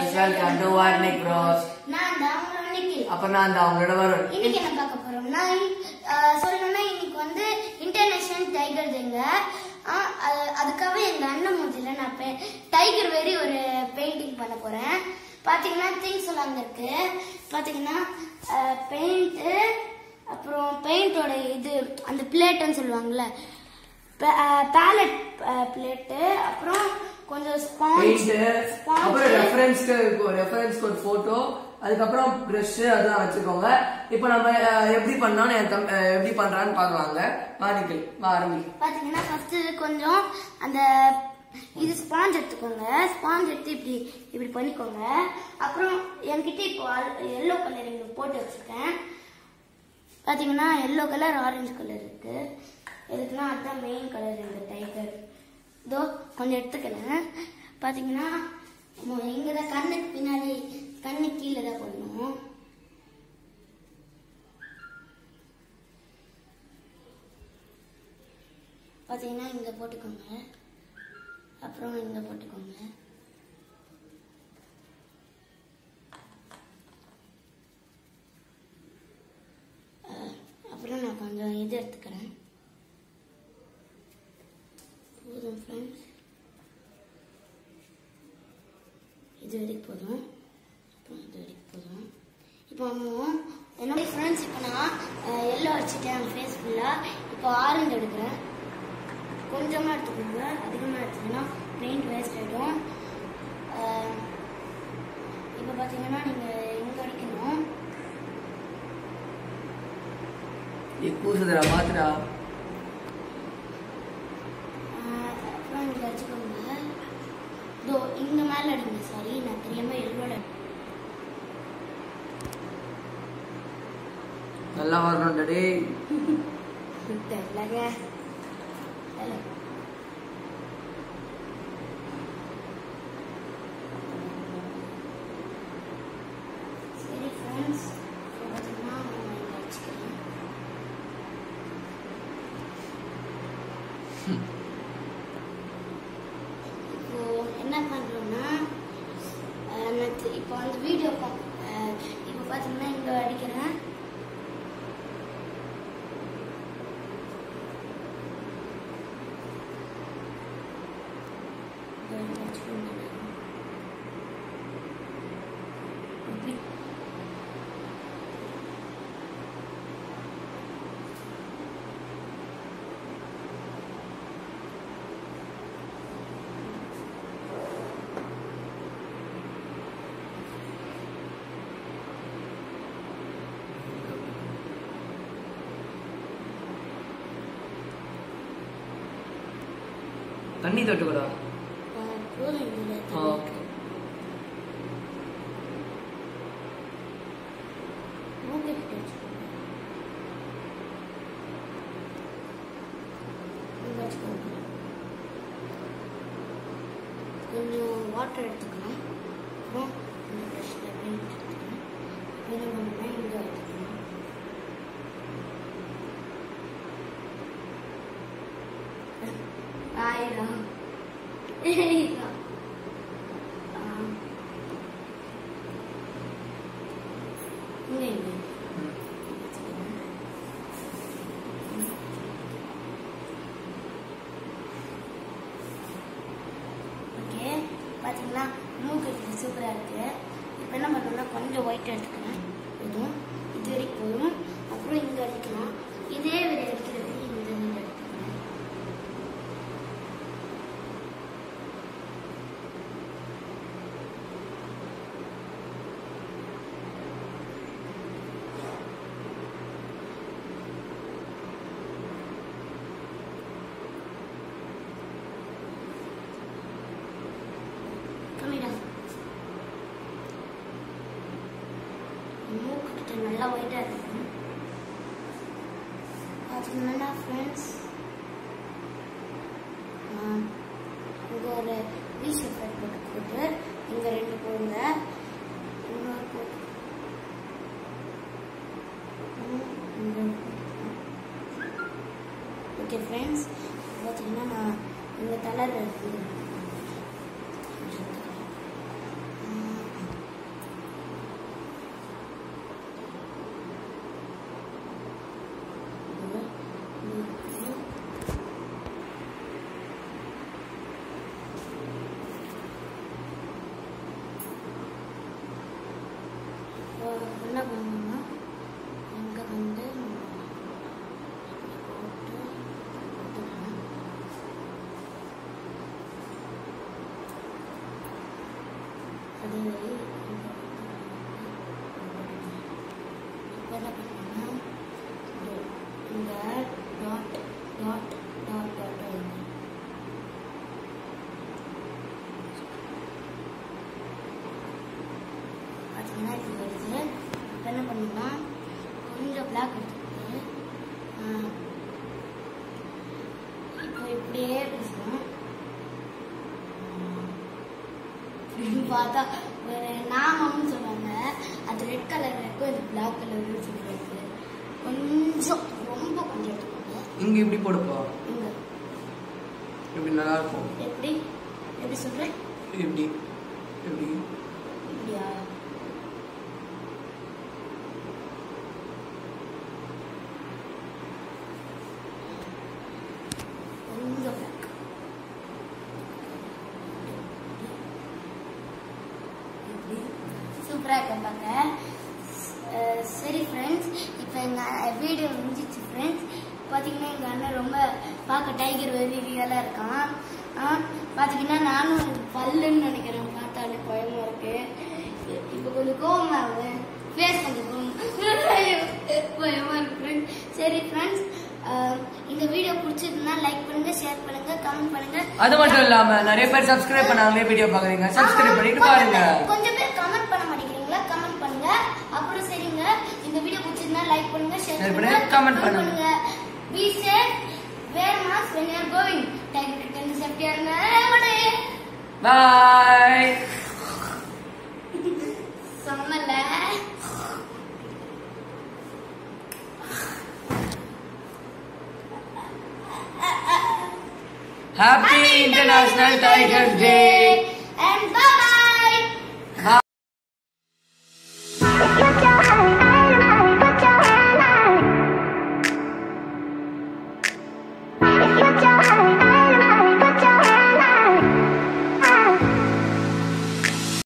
Friends welcome to Varnik bros நான் தான் உங்களோட நிக்கில் அப்ப நான் தான் உங்களோட வருண் இன்னைக்கு என்ன பார்க்க போறோம்னா அஹ், சொல்லணும்னா இன்னைக்கு வந்து இன்டர்நேஷனல் டைகர் டேங்க அஹ், அது- அதுக்காக எங்க அண்ணன் மூஞ்சில நான் டைகர் வெறி ஒரு பெயிண்டிங் பண்ண போறேன் பாத்தீங்கன்னா திங்ஸ் எல்லாம் அங்க இருக்கு பாத்தீங்கன்னா பெயிண்ட் அப்புறம் பெயிண்டோட இது அந்த பிளேட்னு சொல்லுவாங்கல்ல பேலட் பிளேட்டு அப்புறம் கொஞ்சம் ஸ்பாஞ்ச் பெயிண்ட் அப்புறம் ரெஃபரன்ஸ்க்கு ரெஃபரன்ஸ்க்கு ஒரு போட்டோ அதுக்கப்புறம் பிரஷ் அதெல்லாம் வச்சுக்கோங்க இப்போ நம்ம அஹ், எப்படி பண்ணாலும் என் தம்- அஹ், எப்படி பண்றான்னு பார்க்கலாங்க வாணிக்கல் வா ஆரம்பி பாத்தீங்கன்னா ஃபர்ஸ்ட் கொஞ்சம் அந்த இது ஸ்பாஞ்ச் எடுத்துக்கோங்க ஸ்பாஞ்ச் எடுத்து இப்படி இப்படி பண்ணிக்கோங்க அப்புறம் என்கிட்ட இப்போ எல்லோ கலர் இங்க போட்டு வச்சிருக்கேன் பாத்தீங்கன்னா எல்லோ கலர் ஆரஞ்சு கலர் இருக்கு எதுக்குன்னா அதுதான் மெயின் கலர் இந்த டைகர் இதோ கொஞ்சம் எடுத்துக்கிறேன் பாத்தீங்கன்னா இங்க தான் கண்ணுக்கு பின்னாடி கண்ணு கீழே தான் போடணும் பாத்தீங்கன்னா இங்க போட்டுக்கோங்க அப்புறம் இங்க போட்டுக்கோங்க அஹ், அப்புறம் நான் கொஞ்சம் இது எடுத்துக்கிறேன் போதும் ஃப்ரெண்ட்ஸ் இது வரைக்கும் போதும் அப்புறம் இது வரைக்கும் போதும் இப்போ நம்ம என்னோட ஃப்ரெண்ட்ஸ் இப்போ நான் எல்லோ வச்சுட்டேன் ஃபேஸ் ஃபுல்லாக இப்போ ஆரஞ்சு எடுக்கிறேன் கொஞ்சமாக எடுத்துக்கோங்க அதிகமாக எடுத்தீங்கன்னா பெயிண்ட் வேஸ்ட் ஆகிடும் இப்போ பார்த்தீங்கன்னா நீங்கள் எங்கே அடிக்கணும் கூசுதுடா மாத்துடா ஆஹ், அப்புறம் இங்கே வச்சுக்கோங்க இதோ இங்கே மேலே அடிங்க சாரி நான் தெரியாமல் எல்லோட நல்லா வரணும்டா டேய் தெரியலங்க தெரியல. சரி ஃப்ரெண்ட்ஸ் பார்த்தீங்கன்னா நான் இங்கே வச்சுக்கிறேன் இப்போ என்ன பண்றோம்னா அஹ், நான் தி- இப்போ அந்த வீடியோ இப்போ பார்த்தீங்கன்னா இங்கே அடிக்கிறேன் இங்க வச்சுக்கோங்க. இப்படி தண்ணி தொட்டுக்கூடா அஹ், போதும் இதுல ஓகே மூக்கு கிட்ட வச்சுக்கோங்க இங்க வச்சுக்கோங்க கொஞ்சம் வாட்டர் எடுத்துக்கலாம் அப்புறம் இந்த ப்ரஷ்ல பெயிண்ட் எடுத்துக்கலாம் என்ன பண்ணுன்னா இங்கே எடுத்துக்கலாம் ஆயிரா ஏய்டா. ஆ. இங்க இங்க ஓகே பாத்தீங்களா மூக்கு இருக்கு சூப்பரா இருக்கு இப்போ என்ன பண்ணணும்னா கொஞ்சம் ஒயிட் எடுத்துக்கிறேன் போதும் இது வரைக்கும் போதும் அப்புறம் இங்க அடிக்கலாம் இதே வரை அடிக்கிறது இந்த இந்த எடுத்துக்கிறேன் கம்மிடா மூக்கு கிட்ட நல்லா ஒயிட்டா இருக்கும் பார்த்தீங்கன்னா ஃப்ரெண்ட்ஸ் இங்கே ஒரு வி ஷேப்பர் போட்டு போட்டு இங்கே ரெண்டு போடுங்க இன்னொரு போட்டு ஓகே ஃப்ரெண்ட்ஸ் பார்த்தீங்கன்னா நான் இந்த கலர் இருக்குது இப்போ என்ன பண்ணணும்னா இதோ இந்த டாட் டாட் டாட் டாட் வைங்க பார்த்தீங்கன்னா இது வருது இப்போ என்ன பண்ணணும்னா கொஞ்சம் பிளாக் எடுத்துக்கிட்டு ஆ, இப்போ இப்படியே பேசணும் இப்படி பார்த்தா ஒரு நாமம்னு சொல்லுவாங்க அது ரெட் கலர் இருக்கும் இது பிளாக் கலர்னு சொல்லுவாங்க கொஞ்சம் ரொம்ப கொஞ்சம் எடுத்துக்கோங்க இங்க இப்படி போடுப்பா இங்க இப்படி நல்லா இருக்கும் எப்படி எப்படி சொல்றேன் இப்படி இப்படி இப்படியா கொஞ்சம் black. இப்படி. சூப்பரா இருக்கும் பார்க்க அஹ் சரி ஃப்ரெண்ட்ஸ் இப்போ எங்கள் வீடியோ முடிஞ்சிச்சு ஃப்ரெண்ட்ஸ் பார்த்தீங்கன்னா எங்கள் அண்ணன் ரொம்ப பார்க்க டைகர் வெரி ரியலாக இருக்கான் ஆ, பார்த்தீங்கன்னா நானும் எனக்கு பல்லுன்னு நினைக்கிறேன் பார்த்தாலே பயமா இருக்கு இப்போ கொஞ்சம் கோவமா இருக்கு ஃபேஸ் கொஞ்சம் கோவம் பயமா இருக்கு ஃப்ரெண்ட்ஸ் சரி ஃப்ரெண்ட்ஸ் இந்த வீடியோ பிடிச்சிருந்தா லைக் பண்ணுங்க ஷேர் பண்ணுங்க கமெண்ட் பண்ணுங்க அது மட்டும் இல்லாம நிறைய பேர் சப்ஸ்கிரைப் பண்ணாமலே வீடியோ பாக்குறீங்க சப்ஸ்கிரைப் பண்ணிட்டு ஆமா, பாருங்க கொஞ்சம் கொஞ்சம் பேர் கமெண்ட் பண்ண மாட்டேங்கிறீங்களா கமெண்ட் பண்ணுங்க அப்புறம் சரிங்க இந்த வீடியோ பிடிச்சிருந்தா லைக் பண்ணுங்க ஷேர் Share பண்ணுங்க பண்ணுங்க, comment பண்ணுங்க. Be safe wear mask when you are going tiger கிட்ட இருந்து சேஃப்டியா இருங்க படே பாய் சொன்னல ஹாப்பி இன்டர்நேஷனல் டைகர் டே